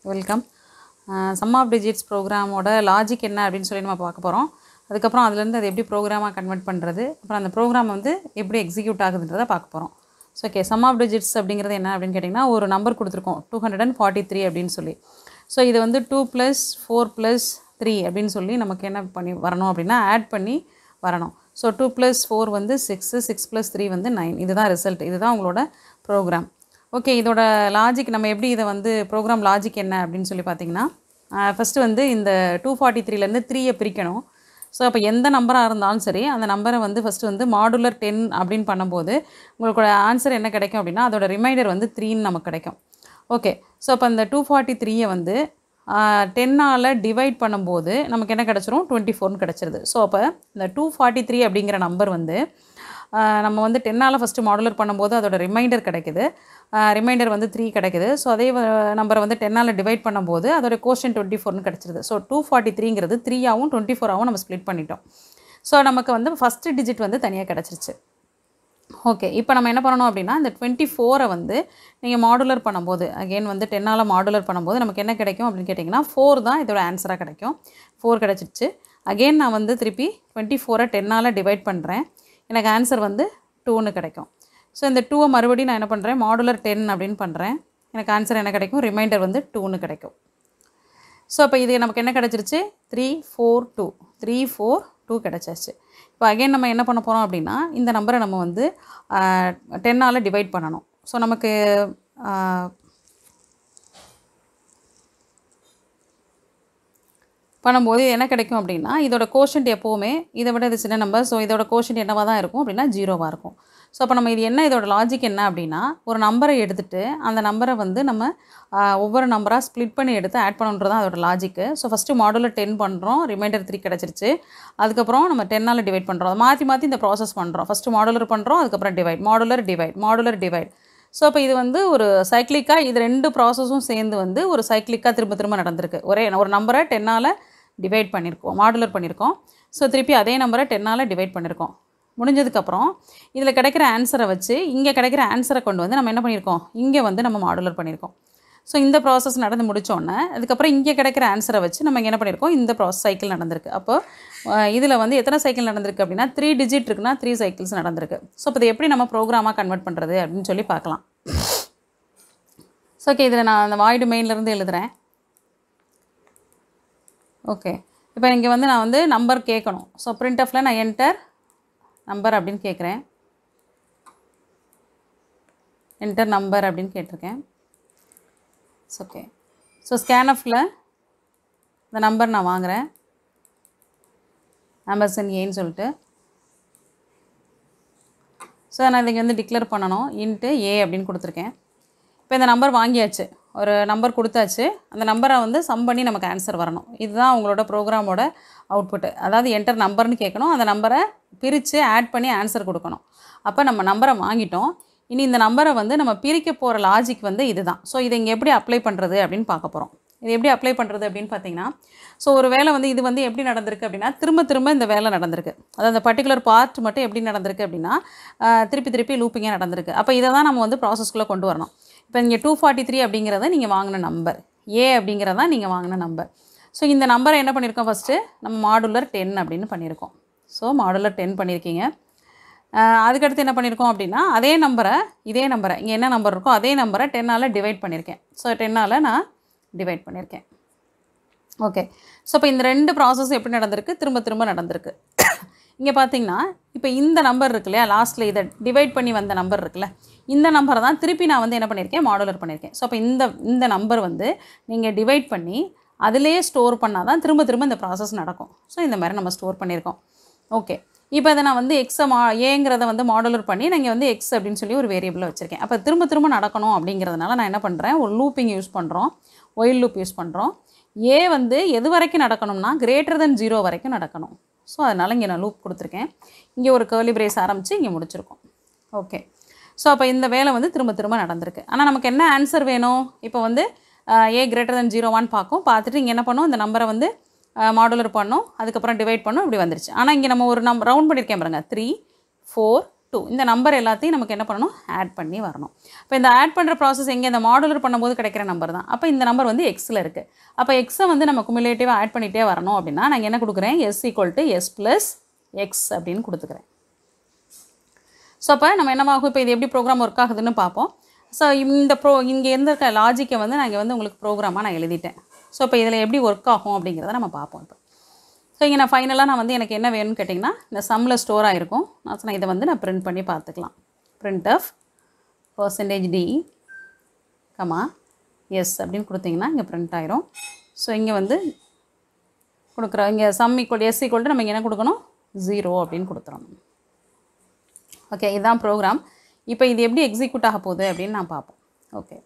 welcome sum of digits ப்ரோக்ராமோட logic என்ன அப்படின்னு சொல்லி நம்ம பார்க்க போகிறோம் அதுக்கப்புறம் அதுலேருந்து அதை எப்படி ப்ரோக்ராமாக கன்வெர்ட் பண்ணுறது அப்புறம் அந்த ப்ரோக்ராம் வந்து எப்படி எக்ஸிக்யூட் ஆகுதுன்றதை பார்க்க போகிறோம் so okay sum of digits அப்படிங்கிறது என்ன அப்படின்னு கேட்டிங்கன்னா ஒரு நம்பர் கொடுத்துருக்கோம் two hundred and forty three அப்படின்னு சொல்லி ஸோ இது வந்து two plus four plus three அப்படின்னு சொல்லி நமக்கு என்ன பண்ணி வரணும் அப்படின்னா ஆட் பண்ணி வரணும் ஸோ டூ ப்ளஸ் ஃபோர் வந்து சிக்ஸு சிக்ஸ் ப்ளஸ் த்ரீ வந்து நைன் இதுதான் ரிசல்ட் இதுதான் உங்களோட ப்ரோக்ராம் ஓகே இதோட லாஜிக் நம்ம எப்படி இதை வந்து ப்ரோக்ராம் லாஜிக் என்ன அப்படின்னு சொல்லி பார்த்தீங்கன்னா ஃபஸ்ட்டு வந்து இந்த டூ ஃபார்ட்டி த்ரீலேருந்து த்ரீயை பிரிக்கணும் ஸோ அப்போ எந்த நம்பராக இருந்தாலும் சரி அந்த நம்பரை வந்து ஃபஸ்ட்டு வந்து மாடுலர் டென் அப்படின்னு பண்ணும்போது உங்களோட ஆன்சர் என்ன கிடைக்கும் அப்படின்னா அதோட ரிமைண்டர் வந்து த்ரீன்னு நமக்கு கிடைக்கும் ஓகே ஸோ அப்போ அந்த டூ ஃபார்ட்டி த்ரீயை வந்து டென்னால் டிவைட் பண்ணும்போது நமக்கு என்ன கிடச்சிரும் டுவெண்ட்டி ஃபோர்னு கிடச்சிருது ஸோ அப்போ இந்த டூ ஃபார்ட்டி த்ரீ அப்படிங்கிற நம்பர் வந்து ஆஹ் நம்ம வந்து டென்னால் ஃபஸ்ட்டு மாடுலர் பண்ணும்போது அதோட ரிமைண்டர் கிடைக்குது ரிமைண்டர் வந்து த்ரீ கிடைக்குது ஸோ அதே நம்பரை வந்து டென்னால் டிவைட் பண்ணும்போது அதோட கோஷன் டுவெண்ட்டி ஃபோர்னு கிடச்சிருது ஸோ டூ ஃபார்ட்டி த்ரீங்கிறது த்ரீயாகவும் டுவெண்ட்டி ஃபோராகவும் நம்ம ஸ்ப்ளிட் பண்ணிட்டோம் ஸோ நமக்கு வந்து ஃபஸ்ட்டு டிஜிட் வந்து தனியாக கிடச்சிருச்சு ஓகே இப்போ நம்ம என்ன பண்ணணும் அப்படின்னா இந்த டுவெண்ட்டி ஃபோரை வந்து நீங்கள் மாடுலர் பண்ணும்போது அகெயின் வந்து டென்னால் மாடுலர் பண்ணும்போது நமக்கு என்ன கிடைக்கும் அப்படின்னு கேட்டிங்கன்னா ஃபோர் தான் இதோட ஆன்சராக கிடைக்கும் ஃபோர் கிடச்சிருச்சு அகெயின் நான் வந்து திருப்பி டுவெண்ட்டி ஃபோரை டென்னால் டிவைட் பண்ணுறேன் எனக்கு ஆன்சர் வந்து டூன்னு கிடைக்கும் ஸோ இந்த டூவை மறுபடியும் நான் என்ன பண்ணுறேன் மாடுலர் டென் அப்படின்னு பண்ணுறேன் எனக்கு ஆன்சர் என்ன கிடைக்கும் ரிமைண்டர் வந்து டூன்னு கிடைக்கும் ஸோ அப்போ இது நமக்கு என்ன கிடச்சிருச்சு three four two three four two கிடச்சிருச்சு இப்போ அகைன் நம்ம என்ன பண்ண போகிறோம் அப்படின்னா இந்த நம்பரை நம்ம வந்து டென்னால் டிவைட் பண்ணணும் ஸோ நமக்கு ஆஹ், பண்ணும்போது என்ன கிடைக்கும் அப்படின்னா இதோட கோஷன்ட் எப்போவுமே இதை விட இது சின்ன நம்பர் ஸோ இதோட கோஷன்ட் என்னவாக தான் இருக்கும் அப்படின்னா ஜீரோவாக இருக்கும் ஸோ அப்போ நம்ம இது என்ன இதோட லாஜிக் என்ன அப்படின்னா ஒரு நம்பரை எடுத்துகிட்டு அந்த நம்பரை வந்து நம்ம ஆஹ், ஒவ்வொரு நம்பராக ஸ்ப்ளிட் பண்ணி எடுத்து ஆட் பண்ணுன்றது தான் அதோட logic so first modular ten பண்ணுறோம் ரிமைண்டர் த்ரீ கிடச்சிருச்சு அதுக்கப்புறம் நம்ம டென்னால் டிவைட் பண்ணுறோம் அதை மாற்றி மாற்றி இந்த ப்ராசஸ் பண்ணுறோம் ஃபஸ்ட்டு மாடுலர் பண்ணுறோம் அதுக்கப்புறம் divide modular divide modular divide so அப்போ இது வந்து ஒரு சைக்ளிக்காக இது ரெண்டு ப்ராசஸும் சேர்ந்து வந்து ஒரு சைக்ளிக்காக திரும்ப திரும்ப நடந்திருக்கு ஒரே ஒரு நம்பரை டென்னால் டிவைட் பண்ணியிருக்கோம் மாடுலர் பண்ணியிருக்கோம் ஸோ திருப்பி அதே நம்பரை டென்னால் டிவைட் பண்ணியிருக்கோம் முடிஞ்சதுக்கப்புறம் இதில் கிடைக்கிற ஆன்சரை வச்சு இங்கே கிடைக்கிற ஆன்சரை கொண்டு வந்து நம்ம என்ன பண்ணியிருக்கோம் இங்கே வந்து நம்ம மாடுலர் பண்ணியிருக்கோம் ஸோ இந்த ப்ராசஸ் நடந்து முடித்தோடனே அதுக்கப்புறம் இங்கே கிடைக்கிற ஆன்சரை வச்சு நம்ம இங்க என்ன பண்ணியிருக்கோம் இந்த ப்ராசஸ் சைக்கிள் நடந்திருக்கு அப்போ இதில் வந்து எத்தனை சைக்கிள் நடந்திருக்கு அப்படின்னா த்ரீ டிஜிட் இருக்குன்னா த்ரீ சைக்கிள்ஸ் நடந்திருக்கு ஸோ இப்போ இதை எப்படி நம்ம ப்ரோக்ராமாக கன்வெர்ட் பண்ணுறது அப்படின்னு சொல்லி பார்க்கலாம் ஸோ ஓகே இதில் நான் அந்த வாய்டு மெயின்லேருந்து எழுதுகிறேன் ஓகே இப்போ இங்கே வந்து நான் வந்து நம்பர் கேட்கணும் ஸோ பிரிண்ட் ஆஃபில் நான் என்டர் நம்பர் அப்படின்னு கேட்குறேன் என்டர் நம்பர் அப்படின்னு கேட்டிருக்கேன் ஓகே ஸோ ஸ்கேன்எஃபில் இந்த நம்பர் நான் வாங்குகிறேன் ஆம்பர்சன் ஏன்னு சொல்லிட்டு ஸோ நான் இங்கே வந்து டிக்ளேர் பண்ணணும் இன்ட்டு ஏ அப்படின்னு கொடுத்துருக்கேன் இப்போ இந்த நம்பர் வாங்கியாச்சு ஒரு நம்பர் கொடுத்தாச்சு அந்த நம்பரை வந்து சம் பண்ணி நமக்கு ஆன்சர் வரணும் இதுதான் உங்களோட ப்ரோக்ராமோட அவுட்புட்டு அதாவது என்டர் நம்பர்னு கேட்கணும் அந்த நம்பரை பிரித்து ஆட் பண்ணி ஆன்சர் கொடுக்கணும் அப்போ நம்ம நம்பரை வாங்கிட்டோம் இனி இந்த நம்பரை வந்து நம்ம பிரிக்க போகிற லாஜிக் வந்து இதுதான் ஸோ இதை இங்கே எப்படி அப்ளை பண்ணுறது அப்படின்னு பார்க்க போகிறோம் இது எப்படி அப்ளை பண்ணுறது அப்படின்னு பார்த்தீங்கன்னா ஸோ ஒரு வேலை வந்து இது வந்து எப்படி நடந்திருக்கு அப்படின்னா திரும்ப திரும்ப இந்த வேலை நடந்திருக்கு அதாவது அந்த பர்டிகுலர் பார்ட் மட்டும் எப்படி நடந்திருக்கு அப்படின்னா ஆஹ், திருப்பி திருப்பி லூப்பிங்காக நடந்திருக்கு அப்போ இதை தான் நம்ம வந்து ப்ராசஸ்க்குள்ளே கொண்டு வரணும் இப்போ இங்கே டூ ஃபார்ட்டி த்ரீ அப்படிங்கிறத நீங்கள் வாங்கின நம்பர் ஏ அப்படிங்கிறதா நீங்கள் வாங்கின நம்பர் ஸோ இந்த நம்பரை என்ன பண்ணியிருக்கோம் ஃபஸ்ட்டு நம்ம மாடுலர் டென் அப்படின்னு பண்ணியிருக்கோம் ஸோ மாடுலர் டென் பண்ணியிருக்கீங்க ஆஹ் அதுக்கடுத்து என்ன பண்ணியிருக்கோம் அப்படின்னா அதே நம்பரை இதே நம்பரை இங்கே என்ன நம்பர் இருக்கோ அதே நம்பரை டென்னால் டிவைட் பண்ணியிருக்கேன் ஸோ டென்னால் நான் டிவைட் பண்ணியிருக்கேன் ஓகே ஸோ இப்போ இந்த ரெண்டு ப்ராசஸ் எப்படி நடந்திருக்கு திரும்ப திரும்ப நடந்திருக்கு இங்கே பார்த்தீங்கன்னா இப்போ இந்த நம்பர் இருக்கு இல்லையா லாஸ்ட்டில் இதை டிவைட் பண்ணி வந்த நம்பர் இருக்குல்ல இந்த நம்பரை தான் திருப்பி நான் வந்து என்ன பண்ணியிருக்கேன் மாடுலர் பண்ணியிருக்கேன் ஸோ அப்போ இந்த இந்த நம்பர் வந்து நீங்கள் டிவைட் பண்ணி அதிலேயே ஸ்டோர் பண்ணால் தான் திரும்ப திரும்ப இந்த ப்ராசஸ் நடக்கும் ஸோ இந்த மாதிரி நம்ம ஸ்டோர் பண்ணியிருக்கோம் ஓகே இப்போ இதை நான் வந்து எக்ஸை மா ஏங்கிறத வந்து மாடுலர் பண்ணி நான் இங்கே வந்து எக்ஸ் அப்படின்னு சொல்லி ஒரு வேரியபிளை வச்சுருக்கேன் அப்போ திரும்ப திரும்ப நடக்கணும் அப்படிங்கிறதுனால நான் என்ன பண்ணுறேன் ஒரு லூப்பிங் யூஸ் பண்ணுறோம் ஒயில் லூப் யூஸ் பண்ணுறோம் ஏ வந்து எது வரைக்கும் நடக்கணும்னா கிரேட்டர் தென் ஜீரோ வரைக்கும் நடக்கணும் ஸோ அதனால் இங்கே நான் லூப் கொடுத்துருக்கேன் இங்கே ஒரு கேர்லி பிரேஸ் ஆரம்பித்து இங்கே முடிச்சிருக்கோம் ஓகே ஸோ அப்போ இந்த வேலை வந்து திரும்ப திரும்ப நடந்திருக்கு ஆனால் நமக்கு என்ன ஆன்சர் வேணும் இப்போ வந்து ஏ கிரேட்டர் தென் ஜீரோவான்னு பார்க்கும் பார்த்துட்டு இங்கே என்ன பண்ணும் இந்த நம்பரை வந்து மாடுலர் பண்ணோம் அதுக்கப்புறம் டிவைட் பண்ணோம் இப்படி வந்துருச்சு ஆனால் இங்கே நம்ம ஒரு நம் ரவுண்ட் பண்ணியிருக்கேன் பாருங்க த்ரீ ஃபோர் டூ இந்த நம்பர் எல்லாத்தையும் நமக்கு என்ன பண்ணணும் ஆட் பண்ணி வரணும் இப்போ இந்த ஆட் பண்ணுற ப்ராசஸ் எங்கே இந்த மாடுலர் பண்ணும்போது கிடைக்கிற நம்பர் தான் அப்போ இந்த நம்பர் வந்து எக்ஸில் இருக்குது அப்போ எக்ஸை வந்து நம்ம குமுலேட்டிவாக ஆட் பண்ணிகிட்டே வரணும் அப்படின்னா நான் என்ன கொடுக்குறேன் S equal to S plus X அப்படின்னு கொடுத்துக்கிறேன் ஸோ அப்போ நம்ம என்னவாகும் இப்போ இது எப்படி ப்ரோக்ராம் ஒர்க் ஆகுதுன்னு பார்ப்போம் ஸோ இந்த ப்ரோ இங்கே இருந்திருக்க லாஜிக்கை வந்து நான் இங்கே வந்து உங்களுக்கு ப்ரோக்ராமாக நான் எழுதிட்டேன் ஸோ இப்போ இதில் எப்படி ஒர்க் ஆகும் அப்படிங்கிறத நம்ம பார்ப்போம் இப்போ ஸோ இங்கே நான் ஃபைனலாக நான் வந்து எனக்கு என்ன வேணும்னு கேட்டிங்கன்னா இந்த சம்மில் ஸ்டோர் ஆகிருக்கும் நான் சொன்னேன் இதை வந்து நான் பிரிண்ட் பண்ணி பார்த்துக்கலாம் print of percentage D comma S அப்படின்னு கொடுத்தீங்கன்னா இங்கே பிரிண்ட் ஆயிரும் ஸோ இங்கே வந்து கொடுக்குறோம் இங்கே சம் ஈக்குவல் எஸ் ஈக்குவல் நம்ம இங்கே என்ன கொடுக்கணும் ஜீரோ அப்படின்னு கொடுத்துறோம் ஓகே இதுதான் ப்ரோக்ராம் இப்போ இது எப்படி எக்ஸிக்யூட் ஆக போகுது அப்படின்னு நான் பார்ப்போம் okay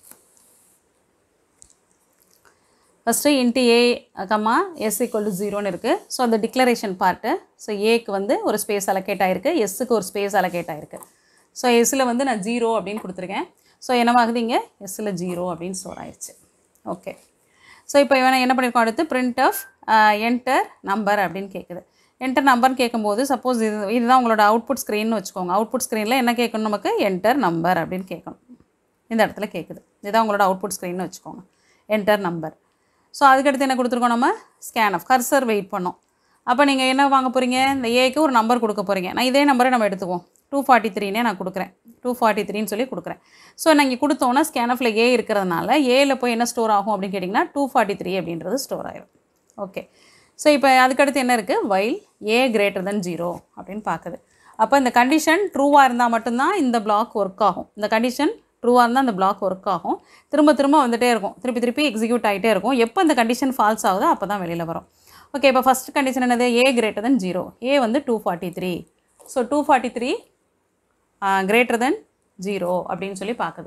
first int A comma S equal to ஜீரோன்னு இருக்குது ஸோ அந்த டிக்ளரேஷன் பார்ட்டு ஸோ ஏக்கு வந்து ஒரு ஸ்பேஸ் அலகேட் ஆகிருக்கு எஸ்ஸுக்கு ஒரு ஸ்பேஸ் அலகேட் ஆகிருக்கு ஸோ எஸ்ஸில் வந்து நான் ஜீரோ அப்படின்னு கொடுத்துருக்கேன் ஸோ என்னவாகுது இங்கே எஸ்ஸில் ஜீரோ அப்படின்னு ஸ்டோர் ஆயிடுச்சு ஓகே ஸோ இப்போ இவன் என்ன பண்ணியிருக்கோம் அடுத்து பிரிண்ட் ஆஃப் என்டர் நம்பர் அப்படின்னு கேட்குது என்டர் நம்பர்னு கேட்கும்போது சப்போஸ் இது இதுதான் உங்களோட அவுட்புட் ஸ்க்ரீன்னு வச்சுக்கோங்க அவுட்புட் ஸ்க்ரீனில் என்ன கேட்கணும் நமக்கு என்டர் நம்பர் அப்படின்னு கேட்கணும் இந்த இடத்துல கேட்குது இதுதான் உங்களோட அவுட்புட் ஸ்க்ரீன்னு வச்சுக்கோங்க என்டர் நம்பர் ஸோ அதுக்கடுத்து என்ன கொடுத்துருக்கோம் நம்ம ஸ்கேன் ஆஃப் கர்சர் வெயிட் பண்ணோம் அப்போ நீங்கள் என்ன வாங்க போகிறீங்க இந்த ஏக்கு ஒரு நம்பர் கொடுக்க போகிறீங்க நான் இதே நம்பரை நம்ம எடுத்துக்குவோம் டூ ஃபார்ட்டி த்ரீனே நான் கொடுக்குறேன் டூ ஃபார்ட்டி த்ரீன்னு சொல்லி கொடுக்குறேன் ஸோ நான் இங்கே கொடுத்தோன்னா ஸ்கேன் ஆஃபில் ஏ இருக்கிறதுனால ஏல போய் என்ன ஸ்டோர் ஆகும் அப்படின்னு கேட்டிங்கன்னா டூ ஃபார்ட்டி த்ரீ அப்படின்றது ஸ்டோர் ஆயிரும் ஓகே ஸோ இப்போ அதுக்கடுத்து என்ன இருக்குது while A greater than zero அப்படின்னு பார்க்குது அப்போ இந்த கண்டிஷன் ட்ரூவாக இருந்தால் மட்டும்தான் இந்த பிளாக் ஒர்க் ஆகும் இந்த கண்டிஷன் ட்ரூவாக இருந்தால் அந்த பிளாக் ஒர்க் ஆகும் திரும்ப திரும்ப வந்துட்டே இருக்கும் திருப்பி திருப்பி எக்ஸிக்யூட் ஆகிட்டே இருக்கும் எப்போ இந்த கண்டிஷன் ஃபால்ஸ் ஆகுதோ அப்போ தான் வெளியில் வரும் ஓகே இப்போ ஃபஸ்ட் கண்டிஷன் என்னது ஏ கிரேட்டர் தென் ஜீரோ ஏ வந்து two forty three so two forty three greater than zero அப்படின்னு சொல்லி பார்க்குது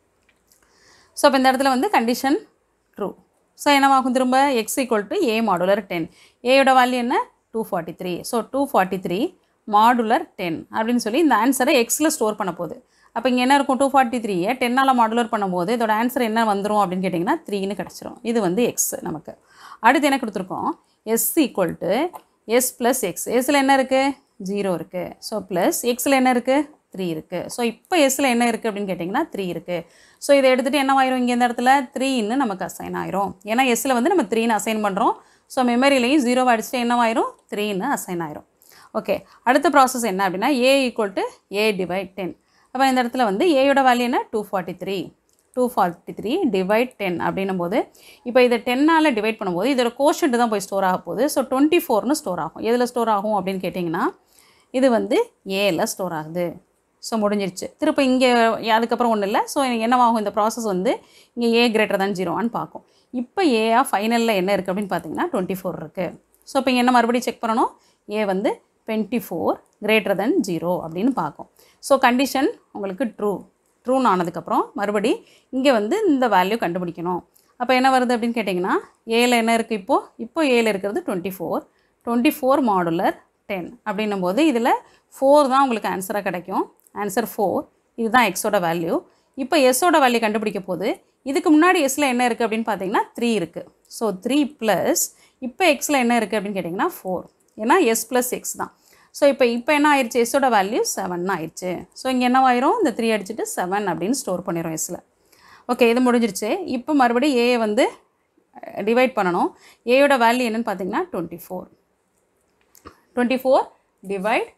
ஸோ இப்போ இந்த இடத்துல வந்து கண்டிஷன் ட்ரூ ஸோ என்னவாகும் திரும்ப X equal to A modular ten ஏயோட வேல்யூ என்ன two forty three so two forty three modular ten அப்படின்னு சொல்லி இந்த ஆன்சரை எக்ஸில் ஸ்டோர் பண்ண போகுது அப்போ இங்கே என்ன இருக்கும் டூ ஃபார்ட்டி த்ரீயை டென்னால் மாடுலர் பண்ணும்போது இதோட ஆன்சர் என்ன வந்துடும் அப்படின்னு கேட்டிங்கன்னா த்ரீன்னு கிடச்சிரும் இது வந்து எக்ஸ் நமக்கு அடுத்து என்ன கொடுத்துருக்கோம் S equal to S plus X எஸ்ஸில் என்ன இருக்குது ஜீரோ இருக்குது ஸோ ப்ளஸ் எக்ஸில் என்ன இருக்குது த்ரீ இருக்குது ஸோ இப்போ எஸ்ஸில் என்ன இருக்குது அப்படின்னு கேட்டிங்கன்னா த்ரீ இருக்குது ஸோ இதை எடுத்துகிட்டு என்ன ஆயிரும் இங்கே இந்த இடத்துல த்ரீன்னு நமக்கு அசைன் ஆயிரும் ஏன்னா எஸ்ஸில் வந்து நம்ம த்ரீன்னு அசைன் பண்ணுறோம் ஸோ மெமரிலையும் ஜீரோவை அடிச்சுட்டு என்னவாயிரும் த்ரீன்னு அசைன் ஆயிரும் ஓகே அடுத்த ப்ராசஸ் என்ன அப்படின்னா A equal to A divide ten அப்போ இந்த இடத்துல வந்து ஏயோட வேல்யூ என்ன two forty three two forty three divide ten அப்படின்னும் போது இப்போ இதை டென்னால் டிவைட் பண்ணும்போது இதோட கோஷன்ட் தான் போய் ஸ்டோர் ஆக போகுது ஸோ டுவெண்ட்டி ஃபோர்னு ஸ்டோர் ஆகும் எதில் ஸ்டோர் ஆகும் அப்படின்னு கேட்டிங்கன்னா இது வந்து ஏல ஸ்டோர் ஆகுது ஸோ முடிஞ்சிருச்சு திரும்ப இங்கே அதுக்கப்புறம் ஒன்றும் இல்லை ஸோ என்னவாகும் இந்த ப்ராசஸ் வந்து இங்கே ஏ கிரேட்டர் தான் ஜீரோவான்னு பார்க்கும் இப்போ ஏஆ ஃபைனலில் என்ன இருக்குது அப்படின்னு பார்த்தீங்கன்னா டுவெண்ட்டி ஃபோர் இருக்குது ஸோ இப்போ இங்கே என்ன மறுபடியும் செக் பண்ணணும் ஏ வந்து twenty four greater than zero அப்படின்னு பார்க்கும் ஸோ கண்டிஷன் உங்களுக்கு ட்ரூ ட்ரூன்னு ஆனதுக்கப்புறம் மறுபடி இங்கே வந்து இந்த வேல்யூ கண்டுபிடிக்கணும் அப்போ என்ன வருது அப்படின்னு கேட்டிங்கன்னா ஏல என்ன இருக்குது இப்போது இப்போ ஏல இருக்கிறது twenty four twenty four modular ten அப்படின்னும் போது இதில் ஃபோர் தான் உங்களுக்கு ஆன்சராக கிடைக்கும் ஆன்சர் ஃபோர் இதுதான் எக்ஸோட வேல்யூ இப்போ எஸ்ஸோட வேல்யூ கண்டுபிடிக்க போது இதுக்கு முன்னாடி எஸ்ஸில் என்ன இருக்குது அப்படின்னு பார்த்தீங்கன்னா த்ரீ இருக்குது ஸோ த்ரீ ப்ளஸ் இப்போ எக்ஸில் என்ன இருக்குது அப்படின்னு கேட்டிங்கன்னா ஃபோர் ஏன்னா எஸ் ப்ளஸ் எக்ஸ் தான் ஸோ இப்போ இப்போ என்ன ஆயிடுச்சு எஸ்ஸோட வேல்யூ செவன் ஆயிடுச்சு ஸோ இங்கே என்னவாயிரும் இந்த த்ரீ அடிச்சுட்டு செவன் அப்படின்னு ஸ்டோர் பண்ணிடும் எஸ்ஸில் ஓகே இது முடிஞ்சிருச்சு இப்போ மறுபடியும் ஏயை வந்து டிவைட் பண்ணணும் ஏயோட வேல்யூ என்னன்னு பார்த்தீங்கன்னா twenty four twenty four divide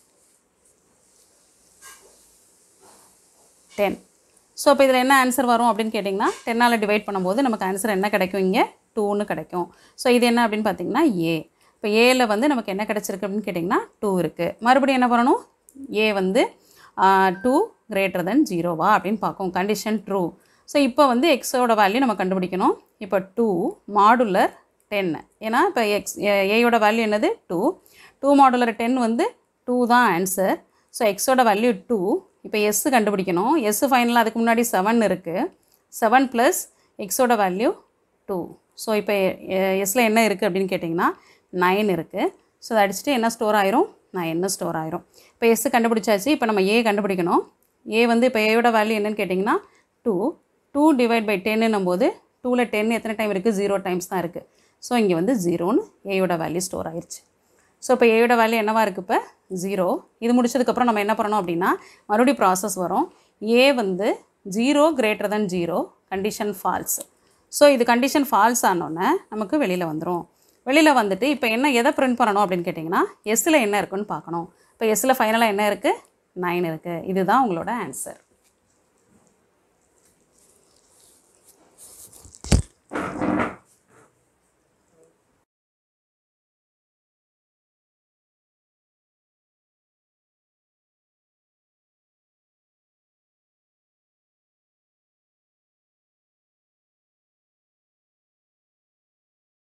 ten so இப்போ இதில் என்ன ஆன்சர் வரும் அப்படின்னு கேட்டிங்கன்னா டென்னால் டிவைட் பண்ணும்போது நமக்கு ஆன்சர் என்ன கிடைக்கும் இங்கே டூன்னு கிடைக்கும் ஸோ இது என்ன அப்படின்னு பார்த்தீங்கன்னா ஏ இப்போ ஏல வந்து நமக்கு என்ன கிடச்சிருக்கு அப்படின்னு கேட்டிங்கன்னா டூ இருக்குது மறுபடியும் என்ன பண்ணணும் ஏ வந்து டூ கிரேட்டர் தென் ஜீரோவா அப்படின்னு பார்க்கும் கண்டிஷன் ட்ரூ ஸோ இப்போ வந்து எக்ஸோட வேல்யூ நம்ம கண்டுபிடிக்கணும் இப்போ டூ மாடுலர் டென் ஏன்னா இப்போ எக்ஸ் ஏயோட வேல்யூ என்னது டூ டூ மாடுலர் டென் வந்து டூ தான் ஆன்சர் ஸோ எக்ஸோட வேல்யூ டூ இப்போ எஸ் கண்டுபிடிக்கணும் எஸ் ஃபைனலாக அதுக்கு முன்னாடி செவன் இருக்குது செவன் ப்ளஸ் எக்ஸோட வேல்யூ டூ ஸோ இப்போ எஸ்ஸில் என்ன இருக்குது அப்படின்னு கேட்டிங்கன்னா நைன் இருக்குது ஸோ அதை அடிச்சுட்டு என்ன ஸ்டோர் ஆயிரும் நைன்னு ஸ்டோர் ஆயிரும் இப்போ எஸ் கண்டுபிடிச்சாச்சு இப்போ நம்ம ஏ கண்டுபிடிக்கணும் ஏ வந்து இப்போ ஏயோட வேல்யூ என்னன்னு கேட்டிங்கன்னா டூ டூ டிவைட் பை டென்னும் போது டூவில் டென் எத்தனை டைம் இருக்குது ஜீரோ டைம்ஸ் தான் இருக்குது ஸோ இங்கே வந்து ஜீரோன்னு ஏயோட வேல்யூ ஸ்டோர் ஆயிடுச்சு ஸோ இப்போ ஏயோட வேல்யூ என்னவா இருக்குது இப்போ ஜீரோ இது முடிச்சதுக்கப்புறம் நம்ம என்ன பண்ணணும் அப்படின்னா மறுபடியும் ப்ராசஸ் வரும் ஏ வந்து zero greater than zero condition false so இது கண்டிஷன் ஃபால்ஸ் ஆனோடனே நமக்கு வெளியில் வந்துடும் வெளியில் வந்துட்டு இப்போ என்ன எதை பிரிண்ட் பண்ணணும் அப்படின்னு கேட்டிங்கன்னா எஸ்ஸில் என்ன இருக்குன்னு பார்க்கணும் இப்போ எஸ்ஸில் ஃபைனலாக என்ன இருக்குது நைன் இருக்குது இதுதான் உங்களோட ஆன்சர்